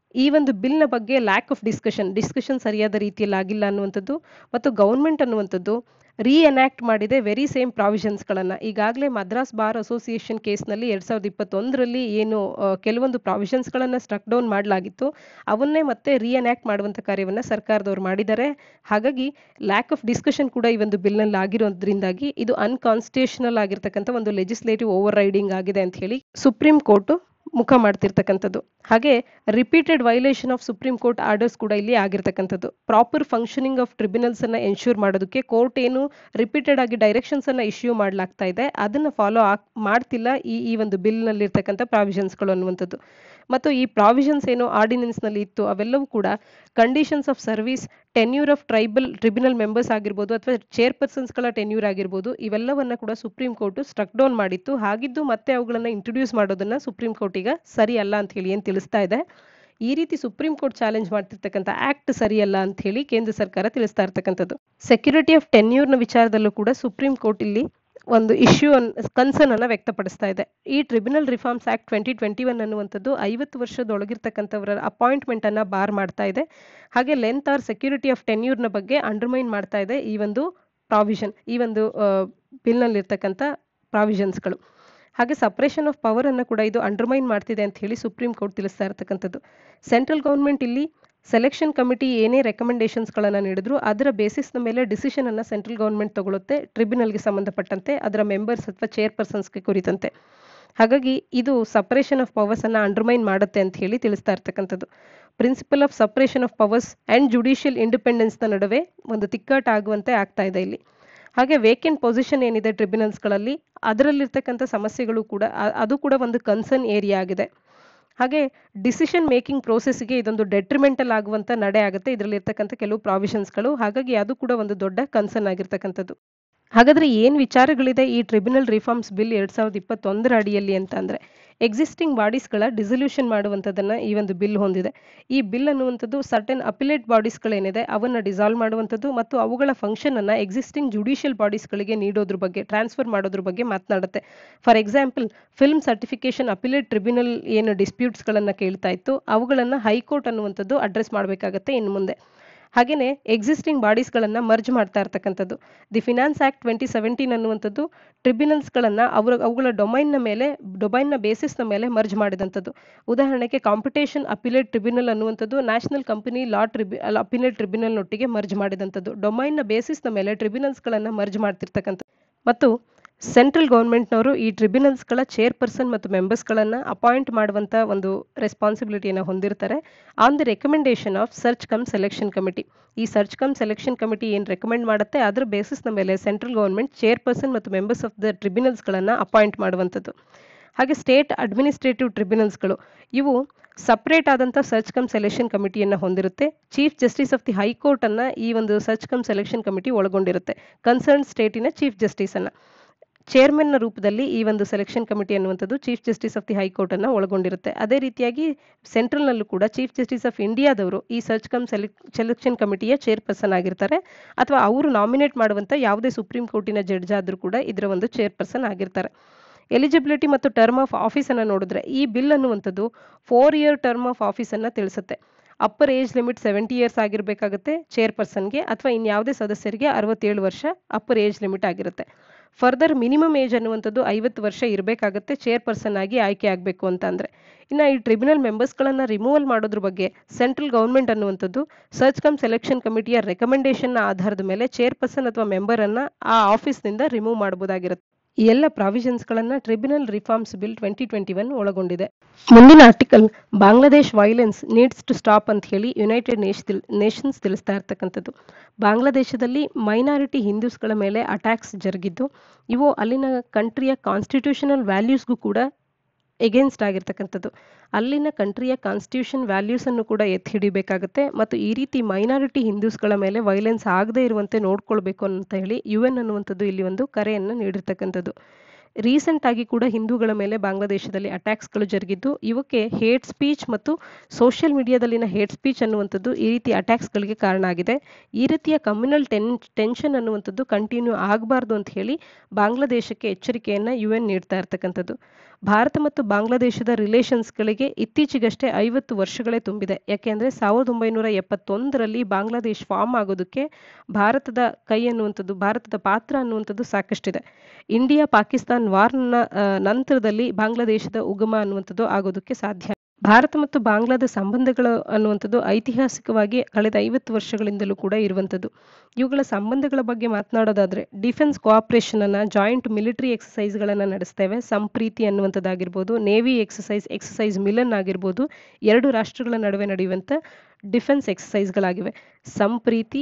ಈ ಒಂದು ಬಿಲ್ನ ಬಗ್ಗೆ ಲ್ಯಾಕ್ ಆಫ್ ಡಿಸ್ಕಷನ್ ಡಿಸ್ಕಷನ್ ಸರಿಯಾದ ರೀತಿಯಲ್ಲಿ ಆಗಿಲ್ಲ ಅನ್ನುವಂಥದ್ದು ಮತ್ತು ಗೌರ್ಮೆಂಟ್ ಅನ್ನುವಂಥದ್ದು ರೀಎನ್ಯಾಕ್ಟ್ ಮಾಡಿದೆ ವೆರಿ ಸೇಮ್ ಪ್ರಾವಿಷನ್ಸ್ಗಳನ್ನು ಈಗಾಗಲೇ ಮದ್ರಾಸ್ ಬಾರ್ ಅಸೋಸಿಯೇಷನ್ ಕೇಸ್ನಲ್ಲಿ ಎರಡು ಸಾವಿರದ ಇಪ್ಪತ್ತೊಂದರಲ್ಲಿ ಏನು ಆ, ಕೆಲವೊಂದು ಪ್ರಾವಿಷನ್ಸ್ಗಳನ್ನು ಸ್ಟ್ರಕ್ ಡೌನ್ ಮಾಡಲಾಗಿತ್ತು ಅವನ್ನೇ ಮತ್ತೆ ರೀಎನ್ಯಾಕ್ಟ್ ಮಾಡುವಂಥ ಕಾರ್ಯವನ್ನು ಸರ್ಕಾರದವ್ರು ಮಾಡಿದ್ದಾರೆ ಹಾಗಾಗಿ ಲ್ಯಾಕ್ ಆಫ್ ಡಿಸ್ಕಷನ್ ಕೂಡ ಈ ಒಂದು ಬಿಲ್ನಲ್ಲಿ ಆಗಿರೋದ್ರಿಂದಾಗಿ ಇದು ಅನ್ಕಾನ್ಸ್ಟಿಟ್ಯೂಷನಲ್ ಆಗಿರ್ತಕ್ಕಂಥ ಒಂದು ಲೆಜಿಸ್ಲೇಟಿವ್ ಓವರ್ ರೈಡಿಂಗ್ ಆಗಿದೆ ಅಂತ ಹೇಳಿ ಸುಪ್ರೀಂ ಕೋರ್ಟು ಮುಖ ಮಾಡ್ತಿರ್ತಕ್ಕಂಥದ್ದು ಹಾಗೆ repeated violation of Supreme Court orders ಕೂಡ ಇಲ್ಲಿ ಆಗಿರ್ತಕ್ಕಂಥದ್ದು ಪ್ರಾಪರ್ ಫಂಕ್ಷನಿಂಗ್ ಆಫ್ ಟ್ರಿಬ್ಯುನಲ್ಸ್ ಅನ್ನ ಎನ್ಶೂರ್ ಮಾಡೋದಕ್ಕೆ ಕೋರ್ಟ್ ಏನು ರಿಪೀಟೆಡ್ ಆಗಿ ಡೈರೆಕ್ಷನ್ಸ್ ಅನ್ನ ಇಶ್ಯೂ ಮಾಡ್ಲಾಗ್ತಾ ಇದೆ ಅದನ್ನ ಫಾಲೋ ಮಾಡ್ತಿಲ್ಲ ಈ ಈ ಒಂದು ಬಿಲ್ ನಲ್ಲಿ ಇರ್ತಕ್ಕಂಥ ಪ್ರಾವಿಷನ್ಸ್ಗಳು ಅನ್ನುವಂಥದ್ದು ಮತ್ತು ಈ ಪ್ರಾವಿಷನ್ಸ್ ಏನು ಆರ್ಡಿನೆನ್ಸ್ ನಲ್ಲಿ ಇತ್ತು ಅವೆಲ್ಲವೂ ಕೂಡ conditions of service tenure of tribal tribunal members ಆಗಿರ್ಬೋದು ಅಥವಾ ಚೇರ್ಪರ್ಸನ್ಸ್ಗಳ ಟೆನ್ಯೂರ್ ಆಗಿರ್ಬೋದು ಇವೆಲ್ಲವನ್ನ ಕೂಡ ಸುಪ್ರೀಂ ಕೋರ್ಟ್ ಸ್ಟ್ರಕ್ ಡೌನ್ ಮಾಡಿತ್ತು ಹಾಗಿದ್ದು ಮತ್ತೆ ಅವುಗಳನ್ನ ಇಂಟ್ರೊಡ್ಯೂಸ್ ಮಾಡೋದನ್ನ ಸುಪ್ರೀಂ ಕೋರ್ಟ್ ಈಗ ಸರಿ ಅಲ್ಲ ಅಂತ ಹೇಳಿ ಏನ್ ತಿಳಿಸ್ತಾ ಇದೆ ಈ ರೀತಿ ಸುಪ್ರೀಂ ಕೋರ್ಟ್ ಚಾಲೆಂಜ್ ಮಾಡ್ತಿರ್ತಕ್ಕಂಥ ಆಕ್ಟ್ ಸರಿಯಲ್ಲ ಅಂತ ಹೇಳಿ ಕೇಂದ್ರ ಸರ್ಕಾರ ತಿಳಿಸ್ತಾ ಇರ್ತಕ್ಕಂಥದ್ದು ಸೆಕ್ಯೂರಿಟಿ ಆಫ್ ಟೆನ್ಯೂರ್ನ ವಿಚಾರದಲ್ಲೂ ಕೂಡ ಸುಪ್ರೀಂ ಕೋರ್ಟ್ ಇಲ್ಲಿ ಒಂದು ಇಶ್ಯೂ ಕನ್ಸರ್ನ್ ಅನ್ನ ವ್ಯಕ್ತಪಡಿಸ್ತಾ ಇದೆ ಈ tribunal reforms act twenty twenty one ಅನ್ನುವಂಥದ್ದು ಐವತ್ತು ವರ್ಷದೊಳಗಿರ್ತಕ್ಕಂಥವರ ಅಪಾಯಿಂಟ್ಮೆಂಟ್ ಅನ್ನ ಬಾರ್ ಮಾಡ್ತಾ ಇದೆ ಹಾಗೆ ಲೆಂತ್ ಆರ್ ಸೆಕ್ಯೂರಿಟಿ ಆಫ್ ಟೆನ್ಯೂರ್ನ ಬಗ್ಗೆ ಅಂಡರ್ಮೈನ್ ಮಾಡ್ತಾ ಇದೆ ಈ ಒಂದು ಪ್ರಾವಿಷನ್ ಈ ಒಂದು ಬಿಲ್ನಲ್ಲಿರ್ತಕ್ಕಂಥ ಪ್ರಾವಿಷನ್ಸ್ಗಳು ಹಾಗೆ ಸಪ್ರೇಷನ್ ಆಫ್ ಪವರ್ ಅನ್ನು ಕೂಡ ಇದು ಅಂಡರ್ಮೈನ್ ಮಾಡ್ತಿದೆ ಅಂತ ಹೇಳಿ ಸುಪ್ರೀಂ ಕೋರ್ಟ್ ತಿಳಿಸ್ತಾ ಇರತಕ್ಕಂಥದ್ದು ಸೆಂಟ್ರಲ್ ಗೌರ್ಮೆಂಟ್ ಇಲ್ಲಿ ಸೆಲೆಕ್ಷನ್ ಕಮಿಟಿ ಏನೇ ರೆಕಮೆಂಡೇಶನ್ಸ್ಗಳನ್ನು ನೀಡಿದ್ರು ಅದರ ಬೇಸಿಸ್ನ ಮೇಲೆ ಡಿಸಿಷನ್ ಅನ್ನ ಸೆಂಟ್ರಲ್ ಗೌರ್ಮೆಂಟ್ ತಗೊಳುತ್ತೆ ಟ್ರಿಬ್ಯುನಲ್ಗೆ ಸಂಬಂಧಪಟ್ಟಂತೆ ಅದರ ಮೆಂಬರ್ಸ್ ಅಥವಾ ಚೇರ್ಪರ್ಸನ್ಸ್ಗೆ ಕುರಿತಂತೆ ಹಾಗಾಗಿ ಇದು ಸಪರೇಷನ್ ಆಫ್ ಪವರ್ಸ್ ಅನ್ನ ಅಂಡರ್ಮೈನ್ ಮಾಡುತ್ತೆ ಅಂತ ಹೇಳಿ ತಿಳಿಸ್ತಾ ಇರ್ತಕ್ಕಂಥದ್ದು principle of separation of powers and judicial ಇಂಡಿಪೆಂಡೆನ್ಸ್ನ ನಡುವೆ ಒಂದು ತಿಕ್ಕಾಟ ಆಗುವಂತೆ ಆಗ್ತಾ ಇದೆ ಇಲ್ಲಿ ಹಾಗೆ ವೇಕೆಂಟ್ ಪೊಸಿಷನ್ ಏನಿದೆ ಟ್ರಿಬ್ಯುನಲ್ಸ್ಗಳಲ್ಲಿ ಅದರಲ್ಲಿರ್ತಕ್ಕಂಥ ಸಮಸ್ಯೆಗಳು ಕೂಡ ಅ- ಅದು ಕೂಡ ಒಂದು ಕನ್ಸರ್ನ್ ಏರಿಯಾ ಆಗಿದೆ ಹಾಗೆ ಡಿಸಿಷನ್ ಮೇಕಿಂಗ್ ಪ್ರೋಸೆಸ್ಗೆ ಇದೊಂದು ಡೆಟ್ರಿಮೆಂಟಲ್ ಆಗುವಂತ ನಡೆ ಆಗುತ್ತೆ ಇದರಲ್ಲಿರ್ತಕ್ಕಂಥ ಕೆಲವು ಪ್ರಾವಿಷನ್ಸ್ಗಳು ಹಾಗಾಗಿ ಅದು ಕೂಡ ಒಂದು ದೊಡ್ಡ ಕನ್ಸರ್ನ್ ಆಗಿರ್ತಕ್ಕಂಥದ್ದು ಹಾಗಾದ್ರೆ ಏನ್ ವಿಚಾರಗಳಿದೆ ಈ ಟ್ರಿಬ್ಯುನಲ್ ರಿಫಾರ್ಮ್ಸ್ ಬಿಲ್ ಎರಡ್ ಸಾವಿರದ ಇಪ್ಪತ್ತೊಂದರ ಅಡಿಯಲ್ಲಿ ಅಂತ ಅಂದ್ರೆ ಎಕ್ಸಿಸ್ಟಿಂಗ್ ಬಾಡೀಸ್ಗಳ ಡಿಸಲ್ಯೂಷನ್ ಮಾಡುವಂಥದ್ದನ್ನ ಈ ಒಂದು ಬಿಲ್ ಹೊಂದಿದೆ ಈ ಬಿಲ್ ಅನ್ನುವಂಥದ್ದು ಸರ್ಟನ್ ಅಪಿಲೇಟ್ ಬಾಡೀಸ್ಗಳೇನಿದೆ ಅವನ್ನ ಡಿಸಾಲ್ವ್ ಮಾಡುವಂಥದ್ದು ಮತ್ತು ಅವುಗಳ ಫಂಕ್ಷನ್ ಅನ್ನ ಎಕ್ಸಿಸ್ಟಿಂಗ್ ಜುಡಿಷಿಯಲ್ ಬಾಡೀಸ್ಗಳಿಗೆ ನೀಡೋದ್ರ ಬಗ್ಗೆ ಟ್ರಾನ್ಸ್ಫರ್ ಮಾಡೋದ್ರ ಬಗ್ಗೆ ಮಾತನಾಡುತ್ತೆ for example film certification appellate tribunal ಏನು ಡಿಸ್ಪ್ಯೂಟ್ಸ್ಗಳನ್ನ ಕೇಳ್ತಾ ಇತ್ತು ಅವುಗಳನ್ನ ಹೈಕೋರ್ಟ್ ಅನ್ನುವಂಥದ್ದು ಅಡ್ರೆಸ್ ಮಾಡಬೇಕಾಗತ್ತೆ ಇನ್ನು ಮುಂದೆ ಹಾಗೇನೆ ಎಕ್ಸಿಸ್ಟಿಂಗ್ ಬಾಡೀಸ್ಗಳನ್ನ ಮರ್ಜ್ ಮಾಡ್ತಾ ಇರ್ತಕ್ಕಂಥದ್ದು the finance act twenty seventeen ಅನ್ನುವಂಥದ್ದು ಟ್ರಿಬ್ಯುನಲ್ಸ್ಗಳನ್ನ ಅವರ ಅವುಗಳ ಡೊಮೈನ್ನ ಮೇಲೆ ಡೊಮೈನ್ನ ಬೇಸಿಸ್ನ ಮೇಲೆ ಮರ್ಜ್ ಮಾಡಿದಂಥದ್ದು ಉದಾಹರಣೆಗೆ ಕಾಂಪಿಟೇಷನ್ ಅಪಿಲೇಟ್ ಟ್ರಿಬ್ಯುನಲ್ ಅನ್ನುವಂಥದ್ದು national company law tribu appellate ಟ್ರಿಬ್ಯುನಲ್ನೊಟ್ಟಿಗೆ ಮರ್ಜ್ ಮಾಡಿದಂಥದ್ದು ಡೊಮೈನ್ನ ಬೇಸಿಸ್ನ ಮೇಲೆ ಟ್ರಿಬ್ಯುನಲ್ಸ್ಗಳನ್ನ ಮರ್ಜ್ ಮಾಡ್ತಿರ್ತಕ್ಕಂಥ ಮತ್ತು ಸೆಂಟ್ರಲ್ ಗೌರ್ಮೆಂಟ್ನವರು ಈ ಟ್ರಿಬ್ಯುನಲ್ಸ್ಗಳ ಚೇರ್ಪರ್ಸನ್ ಮತ್ತು ಮೆಂಬರ್ಸ್ಗಳನ್ನು ಅಪಾಯಿಂಟ್ ಮಾಡುವಂಥ ಒಂದು ರೆಸ್ಪಾನ್ಸಿಬಿಲಿಟಿಯನ್ನು ಹೊಂದಿರ್ತಾರೆ on the recommendation of search cum selection committee ಈ ಸರ್ಚ್ ಕಮ್ ಸೆಲೆಕ್ಷನ್ ಕಮಿಟಿ ಏನು ರೆಕಮೆಂಡ್ ಮಾಡುತ್ತೆ ಅದರ ಬೇಸಿಸ್ನ ಮೇಲೆ ಸೆಂಟ್ರಲ್ ಗೌರ್ಮೆಂಟ್ ಚೇರ್ಪರ್ಸನ್ ಮತ್ತು ಮೆಂಬರ್ಸ್ ಆಫ್ ದ ಟ್ರಿಬ್ಯುನಲ್ಸ್ಗಳನ್ನು ಅಪಾಯಿಂಟ್ ಮಾಡುವಂಥದ್ದು ಹಾಗೆ ಸ್ಟೇಟ್ ಅಡ್ಮಿನಿಸ್ಟ್ರೇಟಿವ್ ಟ್ರಿಬ್ಯುನಲ್ಸ್ಗಳು ಇವು ಸಪ್ರೇಟ್ ಆದಂಥ ಸರ್ಚ್ ಕಮ್ ಸೆಲೆಕ್ಷನ್ ಕಮಿಟಿಯನ್ನು ಹೊಂದಿರುತ್ತೆ chief justice of the high court ಅನ್ನ ಈ ಒಂದು ಸರ್ಚ್ ಕಮ್ ಸೆಲೆಕ್ಷನ್ ಕಮಿಟಿ ಒಳಗೊಂಡಿರುತ್ತೆ ಕನ್ಸರ್ನ್ ಸ್ಟೇಟಿನ ಚೀಫ್ ಜಸ್ಟಿಸ್ ಅನ್ನ ಚೇರ್ಮನ್ನ ರೂಪದಲ್ಲಿ ಈ ಒಂದು ಸೆಲೆಕ್ಷನ್ ಕಮಿಟಿ ಅನ್ನುವಂಥದ್ದು chief justice of the high court ಅನ್ನ ಒಳಗೊಂಡಿರುತ್ತೆ ಅದೇ ರೀತಿಯಾಗಿ ಸೆಂಟ್ರಲ್ನಲ್ಲೂ ಕೂಡ ಚೀಫ್ ಜಸ್ಟಿಸ್ ಆಫ್ ಇಂಡಿಯಾದವರು ಈ ಸರ್ಚ್ ಕಮ್ ಸೆಲೆಕ್ಷನ್ ಕಮಿಟಿಯ ಚೇರ್ಪರ್ಸನ್ ಆಗಿರ್ತಾರೆ ಅಥವಾ ಅವರು ನಾಮಿನೇಟ್ ಮಾಡುವಂಥ ಯಾವುದೇ ಸುಪ್ರೀಂ ಕೋರ್ಟಿನ ಜಡ್ಜ್ ಆದರೂ ಕೂಡ ಇದರ ಒಂದು ಚೇರ್ಪರ್ಸನ್ ಆಗಿರ್ತಾರೆ ಎಲಿಜಿಬಿಲಿಟಿ ಮತ್ತು ಟರ್ಮ್ ಆಫ್ ಆಫೀಸ್ ಅನ್ನ ನೋಡಿದ್ರೆ ಈ ಬಿಲ್ ಅನ್ನುವಂಥದ್ದು four year term of office ಅನ್ನ ತಿಳಿಸುತ್ತೆ upper age limit seventy years ಆಗಿರಬೇಕಾಗುತ್ತೆ ಚೇರ್ಪರ್ಸನ್ಗೆ ಅಥವಾ ಇನ್ಯಾವುದೇ ಸದಸ್ಯರಿಗೆ ಅರವತ್ತೇಳು ವರ್ಷ ಅಪ್ಪರ್ ಏಜ್ ಲಿಮಿಟ್ ಆಗಿರುತ್ತೆ ಫರ್ದರ್ ಮಿನಿಮಮ್ ಏಜ್ ಅನ್ನುವಂಥದ್ದು ಐವತ್ತು ವರ್ಷ ಇರಬೇಕಾಗುತ್ತೆ ಚೇರ್ಪರ್ಸನ್ ಆಗಿ ಆಯ್ಕೆ ಆಗಬೇಕು ಅಂತ ಅಂದ್ರೆ ಇನ್ನು ಈ ಟ್ರಿಬ್ಯುನಲ್ ಮೆಂಬರ್ಸ್ಗಳನ್ನು ರಿಮೂವಲ್ ಮಾಡೋದ್ರ ಬಗ್ಗೆ ಸೆಂಟ್ರಲ್ ಗೌರ್ಮೆಂಟ್ ಅನ್ನುವಂಥದ್ದು ಸರ್ಚ್ ಕಮ್ ಸೆಲೆಕ್ಷನ್ ಕಮಿಟಿಯ ರೆಕಮೆಂಡೇಶನ್ನ ಆಧಾರದ ಮೇಲೆ ಚೇರ್ಪರ್ಸನ್ ಅಥವಾ ಮೆಂಬರನ್ನು ಆ ಆಫೀಸ್ನಿಂದ ರಿಮೂವ್ ಮಾಡಬಹುದಾಗಿರುತ್ತೆ ಈ ಎಲ್ಲ ಪ್ರಾವಿಷನ್ಸ್ಗಳನ್ನು tribunal reforms bill twenty twenty one ಒಳಗೊಂಡಿದೆ ಮುಂದಿನ article Bangladesh violence needs to stop ಅಂತ ಹೇಳಿ ಯುನೈಟೆಡ್ ನೇಷನ್ಸ್ ತಿಳಿಸ್ತಾ ಇರ್ತಕ್ಕಂಥದ್ದು ಬಾಂಗ್ಲಾದೇಶದಲ್ಲಿ ಮೈನಾರಿಟಿ ಹಿಂದೂಸ್ಗಳ ಮೇಲೆ ಅಟ್ಯಾಕ್ಸ್ ಜರುಗಿದ್ದು ಇವು ಅಲ್ಲಿನ ಕಂಟ್ರಿಯ ಕಾನ್ಸ್ಟಿಟ್ಯೂಷನಲ್ ವ್ಯಾಲ್ಯೂಸ್ಗೂ ಕೂಡ ಎಗೇನ್ಸ್ಟ್ ಆಗಿರ್ತಕ್ಕಂಥದ್ದು ಅಲ್ಲಿನ ಕಂಟ್ರಿಯ ಕಾನ್ಸ್ಟಿಟ್ಯೂಷನ್ ವ್ಯಾಲ್ಯೂಸ್ ಅನ್ನು ಕೂಡ ಎತ್ತಿ ಹಿಡಿಬೇಕಾಗುತ್ತೆ ಮತ್ತು ಈ ರೀತಿ ಮೈನಾರಿಟಿ ಹಿಂದೂಸ್ಗಳ ಮೇಲೆ ವೈಲೆನ್ಸ್ ಆಗದೇ ಇರುವಂತೆ ನೋಡ್ಕೊಳ್ಬೇಕು ಅಂತ ಹೇಳಿ ಯು ಎನ್ ಅನ್ನುವಂಥದ್ದು ಇಲ್ಲಿ ಒಂದು ಕರೆಯನ್ನು ನೀಡಿರ್ತಕ್ಕಂಥದ್ದು ರೀಸೆಂಟ್ ಆಗಿ ಕೂಡ ಹಿಂದೂಗಳ ಮೇಲೆ ಬಾಂಗ್ಲಾದೇಶದಲ್ಲಿ ಅಟ್ಯಾಕ್ಸ್ಗಳು ಜರುಗಿದ್ದು ಇವಕ್ಕೆ ಹೇಟ್ ಸ್ಪೀಚ್ ಮತ್ತು ಸೋಷಿಯಲ್ ಮೀಡಿಯಾದಲ್ಲಿನ ಹೇಟ್ ಸ್ಪೀಚ್ ಅನ್ನುವಂಥದ್ದು ಈ ರೀತಿ ಅಟ್ಯಾಕ್ಸ್ಗಳಿಗೆ ಕಾರಣ ಆಗಿದೆ ಈ ರೀತಿಯ ಕಮ್ಯುನಲ್ ಟೆನ್ ಟೆನ್ಷನ್ ಅನ್ನುವಂಥದ್ದು ಕಂಟಿನ್ಯೂ ಆಗಬಾರ್ದು ಅಂತ ಹೇಳಿ ಬಾಂಗ್ಲಾದೇಶಕ್ಕೆ ಎಚ್ಚರಿಕೆಯನ್ನು ಯು ಎನ್ ನೀಡ್ತಾ ಇರ್ತಕ್ಕಂಥದ್ದು ಭಾರತ ಮತ್ತು ಬಾಂಗ್ಲಾದೇಶದ ರಿಲೇಷನ್ಸ್ಗಳಿಗೆ ಇತ್ತೀಚೆಗಷ್ಟೇ ಐವತ್ತು ವರ್ಷಗಳೇ ತುಂಬಿದೆ ಯಾಕೆಂದರೆ ಸಾವಿರದ ಒಂಬೈನೂರ ಎಪ್ಪತ್ತೊಂದರಲ್ಲಿ ಬಾಂಗ್ಲಾದೇಶ್ ಫಾರ್ಮ್ ಆಗೋದಕ್ಕೆ ಭಾರತದ ಕೈ ಅನ್ನುವಂಥದ್ದು ಭಾರತದ ಪಾತ್ರ ಅನ್ನುವಂಥದ್ದು ಸಾಕಷ್ಟಿದೆ ಇಂಡಿಯಾ ಪಾಕಿಸ್ತಾನ್ ವಾರ್ನ ನಂತರದಲ್ಲಿ ಬಾಂಗ್ಲಾದೇಶದ ಉಗಮ ಅನ್ನುವಂಥದ್ದು ಆಗೋದಕ್ಕೆ ಸಾಧ್ಯ ಭಾರತ ಮತ್ತು ಬಾಂಗ್ಲಾದ ಸಂಬಂಧಗಳು ಅನ್ನುವಂಥದ್ದು ಐತಿಹಾಸಿಕವಾಗಿ ಕಳೆದ ಐವತ್ತು ವರ್ಷಗಳಿಂದಲೂ ಕೂಡ ಇರುವಂಥದ್ದು ಇವುಗಳ ಸಂಬಂಧಗಳ ಬಗ್ಗೆ ಮಾತನಾಡೋದಾದ್ರೆ ಡಿಫೆನ್ಸ್ ಕೋಆಪರೇಷನ್ ಅನ್ನ ಜಾಯಿಂಟ್ ಮಿಲಿಟರಿ ಎಕ್ಸಸೈಸ್ಗಳನ್ನು ನಡೆಸ್ತೇವೆ ಸಂಪ್ರೀತಿ ಅನ್ನುವಂಥದ್ದಾಗಿರ್ಬೋದು ನೇವಿ ಎಕ್ಸಸೈಸ್ ಎಕ್ಸಸೈಸ್ ಮಿಲನ್ ಆಗಿರ್ಬೋದು ಎರಡು ರಾಷ್ಟ್ರಗಳ ನಡುವೆ ನಡೆಯುವಂಥ ಡಿಫೆನ್ಸ್ ಎಕ್ಸಸೈಸ್ಗಳಾಗಿವೆ ಸಂಪ್ರೀತಿ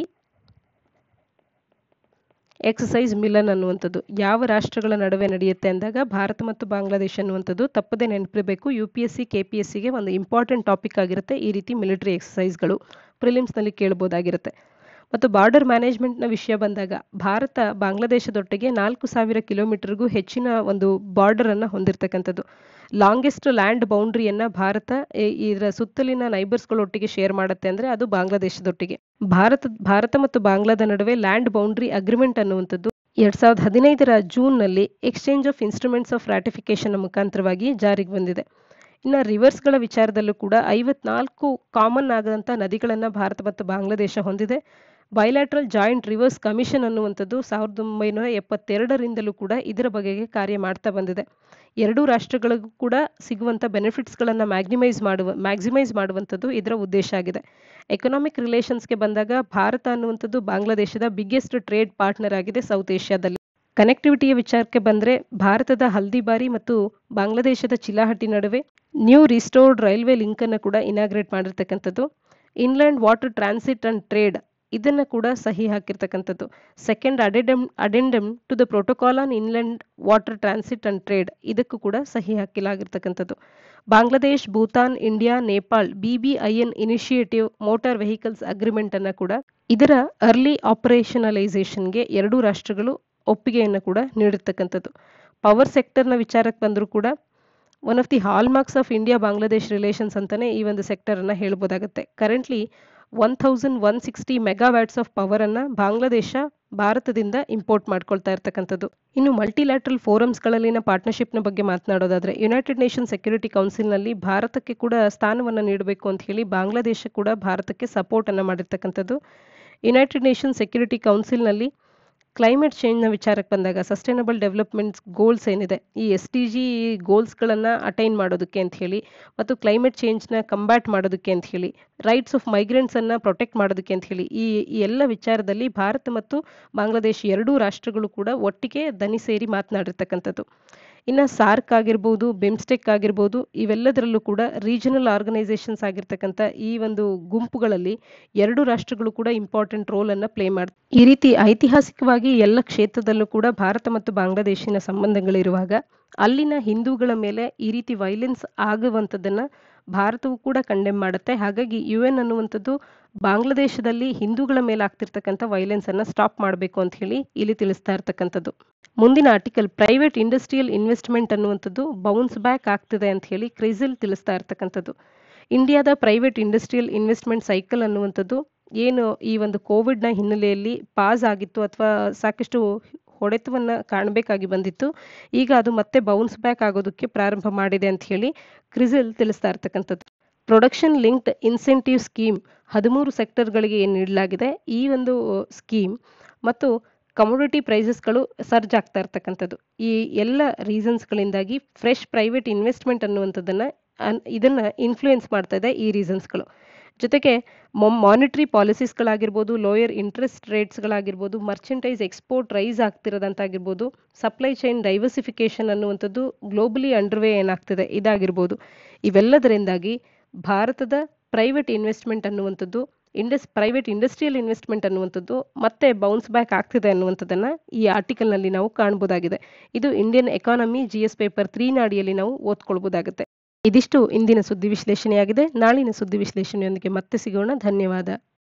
ಎಕ್ಸಸೈಸ್ ಮಿಲನ್ ಅನ್ನುವಂಥದ್ದು ಯಾವ ರಾಷ್ಟ್ರಗಳ ನಡುವೆ ನಡೆಯುತ್ತೆ ಅಂದಾಗ ಭಾರತ ಮತ್ತು ಬಾಂಗ್ಲಾದೇಶ ಅನ್ನುವಂಥದ್ದು ತಪ್ಪದೆ ನೆನಪಿರಬೇಕು U P S C K P S ಸಿಗೆ ಒಂದು ಇಂಪಾರ್ಟೆಂಟ್ ಟಾಪಿಕ್ ಆಗಿರುತ್ತೆ ಈ ರೀತಿ ಮಿಲಿಟರಿ ಎಕ್ಸಸೈಸ್ಗಳು ಪ್ರಿಲಿಮ್ಸ್ನಲ್ಲಿ ಕೇಳ್ಬೋದಾಗಿರುತ್ತೆ ಮತ್ತು ಬಾರ್ಡರ್ ಮ್ಯಾನೇಜ್ಮೆಂಟ್ನ ವಿಷಯ ಬಂದಾಗ ಭಾರತ ಬಾಂಗ್ಲಾದೇಶದೊಟ್ಟಿಗೆ ನಾಲ್ಕು ಸಾವಿರ ಕಿಲೋಮೀಟರ್ಗೂ ಹೆಚ್ಚಿನ ಒಂದು ಬಾರ್ಡರನ್ನು ಹೊಂದಿರತಕ್ಕಂಥದ್ದು ಲಾಂಗೆಸ್ಟ್ ಲ್ಯಾಂಡ್ ಬೌಂಡ್ರಿಯನ್ನ ಭಾರತ ಇದರ ಸುತ್ತಲಿನ ನೈಬರ್ಸ್ಗಳೊಟ್ಟಿಗೆ ಶೇರ್ ಮಾಡುತ್ತೆ ಅಂದರೆ ಅದು ಬಾಂಗ್ಲಾದೇಶದೊಟ್ಟಿಗೆ ಭಾರತ ಭಾರತ ಮತ್ತು ಬಾಂಗ್ಲಾದ ನಡುವೆ ಲ್ಯಾಂಡ್ ಬೌಂಡ್ರಿ ಅಗ್ರಿಮೆಂಟ್ ಅನ್ನುವಂಥದ್ದು ಎರಡ್ ಸಾವಿರದ ಹದಿನೈದರ ಜೂನ್ನಲ್ಲಿ exchange of instruments of ratification ಮುಖಾಂತರವಾಗಿ ಜಾರಿಗೆ ಬಂದಿದೆ ಇನ್ನು ರಿವರ್ಸ್ಗಳ ವಿಚಾರದಲ್ಲೂ ಕೂಡ ಐವತ್ನಾಲ್ಕು ಕಾಮನ್ ಆದಂಥ ನದಿಗಳನ್ನು ಭಾರತ ಮತ್ತು ಬಾಂಗ್ಲಾದೇಶ ಹೊಂದಿದೆ ಬೈಲ್ಯಾಟ್ರಲ್ ಜಾಯಿಂಟ್ ರಿವರ್ಸ್ ಕಮಿಷನ್ ಅನ್ನುವಂಥದ್ದು ಸಾವಿರದ ಒಂಬೈನೂರ ಎಪ್ಪತ್ತೆರಡರಿಂದಲೂ ಕೂಡ ಇದರ ಬಗೆಗೆ ಕಾರ್ಯ ಮಾಡ್ತಾ ಬಂದಿದೆ ಎರಡೂ ರಾಷ್ಟ್ರಗಳಿಗೂ ಕೂಡ ಸಿಗುವಂಥ ಬೆನಿಫಿಟ್ಸ್ಗಳನ್ನು ಮ್ಯಾಗ್ನಿಮೈಸ್ ಮಾಡುವ ಮ್ಯಾಕ್ಸಿಮೈಸ್ ಮಾಡುವಂಥದ್ದು ಇದರ ಉದ್ದೇಶ ಆಗಿದೆ ಎಕನಾಮಿಕ್ ರಿಲೇಷನ್ಸ್ಗೆ ಬಂದಾಗ ಭಾರತ ಅನ್ನುವಂಥದ್ದು ಬಾಂಗ್ಲಾದೇಶದ ಬಿಗ್ಗೆಸ್ಟ್ ಟ್ರೇಡ್ ಪಾರ್ಟ್ನರ್ ಆಗಿದೆ ಸೌತ್ ಏಷ್ಯಾದಲ್ಲಿ ಕನೆಕ್ಟಿವಿಟಿಯ ವಿಚಾರಕ್ಕೆ ಬಂದರೆ ಭಾರತದ ಹಲ್ದಿಬಾರಿ ಮತ್ತು ಬಾಂಗ್ಲಾದೇಶದ ಚಿಲಾಹಟಿ ನಡುವೆ ನ್ಯೂ ರಿಸ್ಟೋರ್ಡ್ ರೈಲ್ವೆ ಲಿಂಕನ್ನು ಕೂಡ ಇನಾಗ್ರೇಟ್ ಮಾಡಿರ್ತಕ್ಕಂಥದ್ದು inland water transit and trade ಇದನ್ನು ಕೂಡ ಸಹಿ ಹಾಕಿರ್ತಕ್ಕಂಥದ್ದು second addendum addendum to the protocol on inland water transit and trade ಇದಕ್ಕೂ ಕೂಡ ಸಹಿ ಹಾಕಿಲಾಗಿರ್ತಕ್ಕಂಥದ್ದು Bangladesh Bhutan India Nepal BBIN initiative motor vehicles agreement ಅನ್ನ ಕೂಡ ಇದರ ಅರ್ಲಿ ಆಪರೇಷನಲೈಸೇಷನ್ಗೆ ಎರಡೂ ರಾಷ್ಟ್ರಗಳು ಒಪ್ಪಿಗೆಯನ್ನು ಕೂಡ ನೀಡಿರ್ತಕ್ಕಂಥದ್ದು ಪವರ್ ಸೆಕ್ಟರ್ನ ವಿಚಾರಕ್ಕೆ ಬಂದರೂ ಕೂಡ one of the hallmarks of India Bangladesh relations ಅಂತಾನೆ ಈ ಒಂದು ಸೆಕ್ಟರನ್ನು ಹೇಳ್ಬೋದಾಗುತ್ತೆ currently one thousand one sixty megawatts of ಪವರನ್ನು ಬಾಂಗ್ಲಾದೇಶ ಭಾರತದಿಂದ ಇಂಪೋರ್ಟ್ ಮಾಡ್ಕೊಳ್ತಾ ಇರ್ತಕ್ಕಂಥದ್ದು ಇನ್ನು ಮಲ್ಟಿಲ್ಯಾಟ್ರಲ್ ಫೋರಮ್ಸ್ಗಳಲ್ಲಿನ ಪಾರ್ಟ್ನರ್ಶಿಪ್ನ ಬಗ್ಗೆ ಮಾತನಾಡೋದಾದ್ರೆ ಯುನೈಟೆಡ್ ನೇಷನ್ ಸೆಕ್ಯೂರಿಟಿ ಕೌನ್ಸಿಲ್ನಲ್ಲಿ ಭಾರತಕ್ಕೆ ಕೂಡ ಸ್ಥಾನವನ್ನು ನೀಡಬೇಕು ಅಂತ ಹೇಳಿ ಬಾಂಗ್ಲಾದೇಶ ಕೂಡ ಭಾರತಕ್ಕೆ ಸಪೋರ್ಟ್ ಅನ್ನು ಮಾಡಿರ್ತಕ್ಕಂಥದ್ದು ಯುನೈಟೆಡ್ ನೇಷನ್ ಸೆಕ್ಯೂರಿಟಿ ಕೌನ್ಸಿಲ್ನಲ್ಲಿ ಕ್ಲೈಮೇಟ್ ಚೇಂಜ್ನ ವಿಚಾರಕ್ಕೆ ಬಂದಾಗ ಸಸ್ಟೈನಬಲ್ ಡೆವಲಪ್ಮೆಂಟ್ಸ್ ಗೋಲ್ಸ್ ಏನಿದೆ ಈ ಎಸ್ ಟಿ ಜಿ ಗೋಲ್ಸ್ಗಳನ್ನು ಅಟೈನ್ ಮಾಡೋದಕ್ಕೆ ಅಂತ ಹೇಳಿ ಮತ್ತು ಕ್ಲೈಮೇಟ್ ಚೇಂಜ್ನ ಕಂಬ್ಯಾಟ್ ಮಾಡೋದಕ್ಕೆ ಅಂತ ಹೇಳಿ ರೈಟ್ಸ್ ಆಫ್ ಮೈಗ್ರೆಂಟ್ಸನ್ನು ಪ್ರೊಟೆಕ್ಟ್ ಮಾಡೋದಕ್ಕೆ ಅಂತ ಹೇಳಿ ಈ ಈ ಎಲ್ಲ ವಿಚಾರದಲ್ಲಿ ಭಾರತ ಮತ್ತು ಬಾಂಗ್ಲಾದೇಶ ಎರಡೂ ರಾಷ್ಟ್ರಗಳು ಕೂಡ ಒಟ್ಟಿಗೆ ದನಿ ಸೇರಿ ಮಾತನಾಡಿರ್ತಕ್ಕಂಥದ್ದು ಇನ್ನು ಸಾರ್ಕ್ ಆಗಿರ್ಬೋದು ಬಿಮ್ಸ್ಟೆಕ್ ಆಗಿರ್ಬೋದು ಇವೆಲ್ಲದರಲ್ಲೂ ಕೂಡ ರೀಜನಲ್ ಆರ್ಗನೈಸೇಷನ್ಸ್ ಆಗಿರ್ತಕ್ಕಂಥ ಈ ಒಂದು ಗುಂಪುಗಳಲ್ಲಿ ಎರಡು ರಾಷ್ಟ್ರಗಳು ಕೂಡ ಇಂಪಾರ್ಟೆಂಟ್ ರೋಲ್ ಅನ್ನ ಪ್ಲೇ ಮಾಡ್ತಾರೆ ಈ ರೀತಿ ಐತಿಹಾಸಿಕವಾಗಿ ಎಲ್ಲ ಕ್ಷೇತ್ರದಲ್ಲೂ ಕೂಡ ಭಾರತ ಮತ್ತು ಬಾಂಗ್ಲಾದೇಶಿನ ಸಂಬಂಧಗಳಿರುವಾಗ ಅಲ್ಲಿನ ಹಿಂದೂಗಳ ಮೇಲೆ ಈ ರೀತಿ ವೈಲೆನ್ಸ್ ಆಗುವಂಥದ್ದನ್ನ ಭಾರತವು ಕೂಡ ಕಂಡೆಮ್ ಮಾಡುತ್ತೆ ಹಾಗಾಗಿ ಯು ಎನ್ ಅನ್ನುವಂಥದ್ದು ಬಾಂಗ್ಲಾದೇಶದಲ್ಲಿ ಹಿಂದೂಗಳ ಮೇಲೆ ಆಗ್ತಿರ್ತಕ್ಕಂಥ ವೈಲೆನ್ಸ್ ಅನ್ನ ಸ್ಟಾಪ್ ಮಾಡಬೇಕು ಅಂತ ಹೇಳಿ ಇಲ್ಲಿ ತಿಳಿಸ್ತಾ ಇರ್ತಕ್ಕಂಥದ್ದು ಮುಂದಿನ ಆರ್ಟಿಕಲ್ ಪ್ರೈವೇಟ್ ಇಂಡಸ್ಟ್ರಿಯಲ್ ಇನ್ವೆಸ್ಟ್ಮೆಂಟ್ ಅನ್ನುವಂಥದ್ದು ಬೌನ್ಸ್ ಬ್ಯಾಕ್ ಆಗ್ತಿದೆ ಅಂತ ಹೇಳಿ ಕ್ರಿಸಿಲ್ ತಿಳಿಸ್ತಾ ಇರ್ತಕ್ಕಂಥದ್ದು ಇಂಡಿಯಾದ ಪ್ರೈವೇಟ್ ಇಂಡಸ್ಟ್ರಿಯಲ್ ಇನ್ವೆಸ್ಟ್ಮೆಂಟ್ ಸೈಕಲ್ ಅನ್ನುವಂಥದ್ದು ಏನು ಈ ಒಂದು ಕೋವಿಡ್ನ ಹಿನ್ನೆಲೆಯಲ್ಲಿ ಪಾಸ್ ಆಗಿತ್ತು ಅಥವಾ ಸಾಕಷ್ಟು ಹೊಡೆತವನ್ನು ಕಾಣಬೇಕಾಗಿ ಬಂದಿತ್ತು ಈಗ ಅದು ಮತ್ತೆ ಬೌನ್ಸ್ ಬ್ಯಾಕ್ ಆಗೋದಕ್ಕೆ ಪ್ರಾರಂಭ ಮಾಡಿದೆ ಅಂತ ಹೇಳಿ ಕ್ರಿಸಿಲ್ ತಿಳಿಸ್ತಾ ಇರ್ತಕ್ಕಂಥದ್ದು ಪ್ರೊಡಕ್ಷನ್ ಲಿಂಕ್ಡ್ ಇನ್ಸೆಂಟಿವ್ ಸ್ಕೀಮ್ ಹದಿಮೂರು ಸೆಕ್ಟರ್ಗಳಿಗೆ ಏನು ನೀಡಲಾಗಿದೆ ಈ ಒಂದು ಸ್ಕೀಮ್ ಮತ್ತು ಕಮೋಡಿಟಿ ಪ್ರೈಸಸ್ಗಳು ಸರ್ಜ್ ಆಗ್ತಾ ಇರ್ತಕ್ಕಂಥದ್ದು ಈ ಎಲ್ಲ ರೀಸನ್ಸ್ಗಳಿಂದಾಗಿ ಫ್ರೆಶ್ ಪ್ರೈವೇಟ್ ಇನ್ವೆಸ್ಟ್ಮೆಂಟ್ ಅನ್ನುವಂಥದ್ದನ್ನು ಇದನ್ನು ಇನ್ಫ್ಲೂಯೆನ್ಸ್ ಮಾಡ್ತಾ ಇದೆ ಈ ರೀಸನ್ಸ್ಗಳು ಜೊತೆಗೆ ಮಾನಿಟರಿ ಪಾಲಿಸೀಸ್ಗಳಾಗಿರ್ಬೋದು ಲೋಯರ್ ಇಂಟ್ರೆಸ್ಟ್ ರೇಟ್ಸ್ಗಳಾಗಿರ್ಬೋದು ಮರ್ಚೆಂಟೈಸ್ ಎಕ್ಸ್ಪೋರ್ಟ್ ರೈಸ್ ಆಗ್ತಿರೋದಂತಾಗಿರ್ಬೋದು ಸಪ್ಲೈ ಚೈನ್ ಡೈವರ್ಸಿಫಿಕೇಶನ್ ಅನ್ನುವಂಥದ್ದು ಗ್ಲೋಬಲಿ ಅಂಡರ್ವೇ ಏನಾಗ್ತಿದೆ ಇದಾಗಿರ್ಬೋದು ಇವೆಲ್ಲದರಿಂದಾಗಿ ಭಾರತದ ಪ್ರೈವೇಟ್ ಇನ್ವೆಸ್ಟ್ಮೆಂಟ್ ಅನ್ನುವಂಥದ್ದು ಇಂಡಸ್ ಪ್ರೈವೇಟ್ ಇಂಡಸ್ಟ್ರಿಯಲ್ ಇನ್ವೆಸ್ಟ್ಮೆಂಟ್ ಅನ್ನುವಂಥದ್ದು ಮತ್ತೆ ಬೌನ್ಸ್ ಬ್ಯಾಕ್ ಆಗ್ತಿದೆ ಅನ್ನುವಂಥದ್ದನ್ನು ಈ ಆರ್ಟಿಕಲ್ನಲ್ಲಿ ನಾವು ಕಾಣ್ಬೋದಾಗಿದೆ ಇದು Indian economy G S paper three ನಾಡಿಯಲ್ಲಿ ನಾವು ಓದ್ಕೊಳ್ಬೋದಾಗುತ್ತೆ ಇದಿಷ್ಟು ಇಂದಿನ ಸುದ್ದಿ ವಿಶ್ಲೇಷಣೆಯಾಗಿದೆ ನಾಳಿನ ಸುದ್ದಿ ವಿಶ್ಲೇಷಣೆಯೊಂದಿಗೆ ಮತ್ತೆ ಸಿಗೋಣ ಧನ್ಯವಾದ